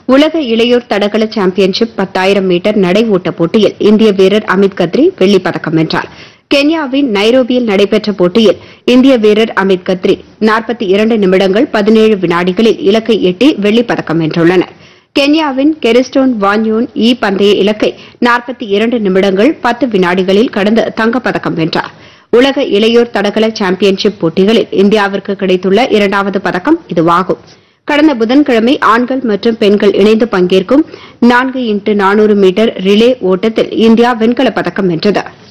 உலக இளையோர் தடகள சாம்பியன்ஷிப் பத்தாயிரம் மீட்டர் நடை ஓட்ட போட்டியில் இந்திய வீரர் அமித் கத்ரி வெள்ளிப் பதக்கம் வென்றார் கென்யாவின் நைரோபியில் நடைபெற்ற போட்டியில் இந்திய வீரர் அமித் கத்ரி 42 நிமிடங்கள் 17 வினாடிகளில் இலக்கை எட்டி வெள்ளிப் பதக்கம் வென்றுள்ளனர் கென்யாவின் கெரிஸ்டோன் வான்யூன் இ பந்தய இலக்கை 42 நிமிடங்கள் 10 வினாடிகளில் கடந்து தங்கப்பதக்கம் வென்றார் உலக இளையோர் தடகள சாம்பியன்ஷிப் போட்டிகளில் இந்தியாவிற்கு கிடைத்துள்ள இரண்டாவது பதக்கம் இதுவாகும் கடந்த புதன்கிழமை ஆண்கள் மற்றும் பெண்கள் இணைந்து பங்கேற்கும் நான்கு இன்டு நானூறு மீட்டர் ரிலே ஓட்டத்தில் இந்தியா வெண்கலப் பதக்கம் வென்றது